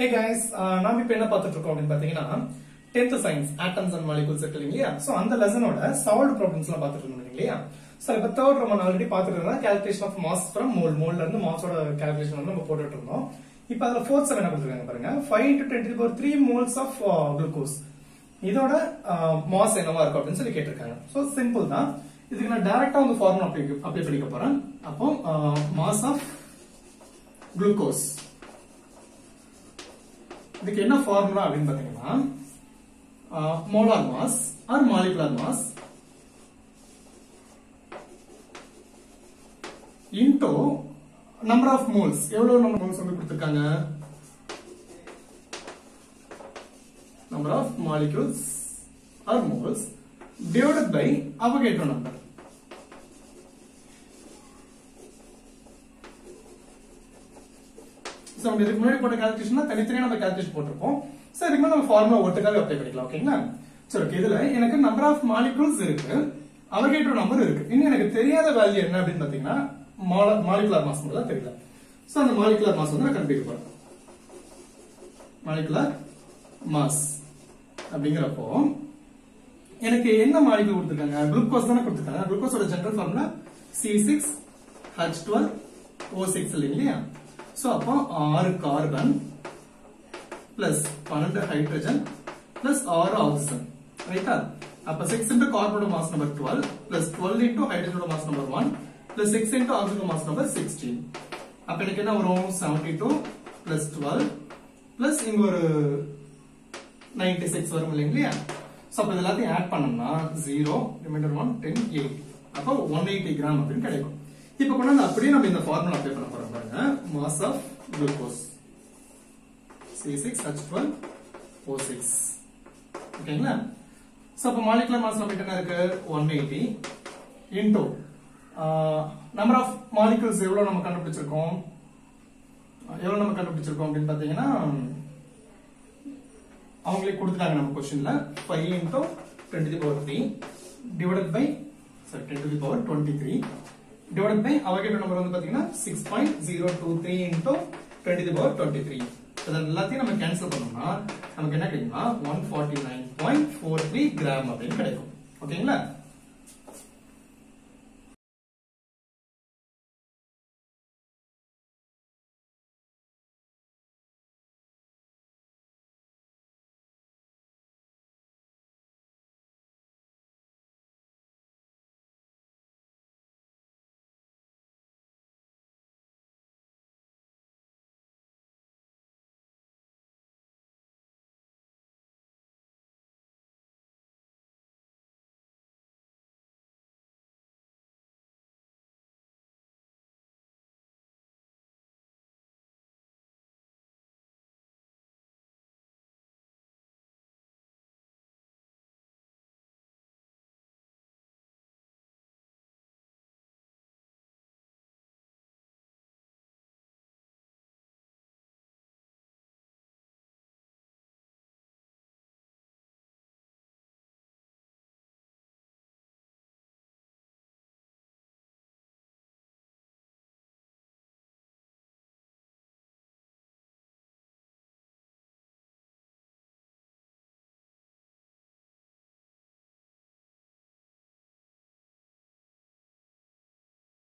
hey guys நாம இப்ப என்ன பார்த்துட்டு இருக்கோம் அப்படின்னு பாத்தீங்கன்னா tenth science atoms and molecules இருக்கு இல்லையா சோ அந்த லெசனோட சால்வ் ப்ராப்ளம்ஸ் எல்லாம் பார்த்துட்டு இருந்தோம் இல்லையா சோ இப்ப தேர்ட் நம்ம ஆல்ரெடி பார்த்துட்டு இருந்தோம் calculation of mass from mole மோல்ல இருந்து மாஸோட கால்குலேஷன் வந்து நம்ம போட்டுட்டு இருந்தோம் இப்ப அதுல ஃபோர்த் செவன் என்ன கொடுத்துருக்காங்க பாருங்க five into twenty power three moles of glucose இதோட மாஸ் என்னவா இருக்கும் அப்படின்னு சொல்லி கேட்டிருக்காங்க சோ சிம்பிள் தான் இதுக்கு நான் டைரக்டா வந்து ஃபார்முலா அப்ளை அப்ளை பண்ணிக்க போறேன் அப்போ மாஸ் ஆஃப் குளுக்கோஸ் இதுக்கு என்ன ஃபார்முலா அப்படின்னு பாத்தீங்கன்னா molar mass or molecular mass into number of moles எவ்வளவு நம்பர் மோல்ஸ் வந்து கொடுத்திருக்காங்க number of molecules or moles divided by Avogadro number so நம்ம இதுக்கு முன்னாடி போட்ட கால்குலேஷன் தனித்தனியா நம்ம கால்குலேஷன் போட்டிருப்போம் சோ இதுக்கு மேல நம்ம ஃபார்முலா ஒட்டுக்காவே அப்ளை பண்ணிக்கலாம் ஓகேங்களா சரி ஓகே இதுல எனக்கு நம்பர் ஆஃப் மாலிகூல்ஸ் இருக்கு அவகேட்ரோ நம்பர் இருக்கு இன்னும் எனக்கு தெரியாத வேல்யூ என்ன அப்படின்னு பாத்தீங்கன்னா மாலிகுலர் மாஸ் மட்டும் தெரியல சோ அந்த மாலிகுலர் மாஸ் வந்து நான் கண்டுபிடிக்க போறேன் மாலிகுலர் மாஸ் அப்படிங்கிறப்போ எனக்கு என்ன மாலிகுல் கொடுத்துருக்காங்க குளுக்கோஸ் தானே கொடுத்துருக்காங்க குளுக்கோஸோட general formula C six H twelve O six இல்லைங்களா சோ அப்போ ஆறு கார்பன் பிளஸ் பன்னெண்டு ஹைட்ரஜன் பிளஸ் ஆறு ஆக்சிஜன் ரைட்டா அப்ப சிக்ஸ் இன்டூ கார்பனோட mass number twelve plus twelve into ஹைட்ரஜனோட mass number one plus six into oxygen mass number sixteen அப்ப எனக்கு என்ன வரும் seventy two plus twelve plus இங்க ஒரு நைன்டி சிக்ஸ் வரும் இல்லைங்களா சோ அப்ப இது எல்லாத்தையும் ஆட் பண்ணோம்னா zero remainder one ten eight அப்போ ஒன் எயிட்டி கிராம் அப்படின்னு கிடைக்கும் இப்ப கொண்டு அப்படியே நம்ம இந்த ஃபார்முலா அப்ளை பண்ண போறோம் பாருங்க mass of glucose C six H twelve O six ஓகேங்களா சோ அப்ப மாலிகுலர் மாஸ் நம்ம என்ன இருக்கு one eighty into number of molecules எவ்வளவு நம்ம கண்டுபிடிச்சிருக்கோம் எவ்வளவு நம்ம கண்டுபிடிச்சிருக்கோம் அப்படின்னு பாத்தீங்கன்னா அவங்களே கொடுத்துட்டாங்க நம்ம கொஸ்டின்ல five into twenty power three divided by sorry ten to the power twenty three divide by Avogadro number வந்து பாத்தீங்கன்னா six point zero two three into twenty the power twenty three எல்லாத்தையும் நம்ம கேன்சல் பண்ணோம்னா நமக்கு என்ன கிடைக்கும்னா one forty nine point four three gram அப்படின்னு கிடைக்கும் ஓகேங்களா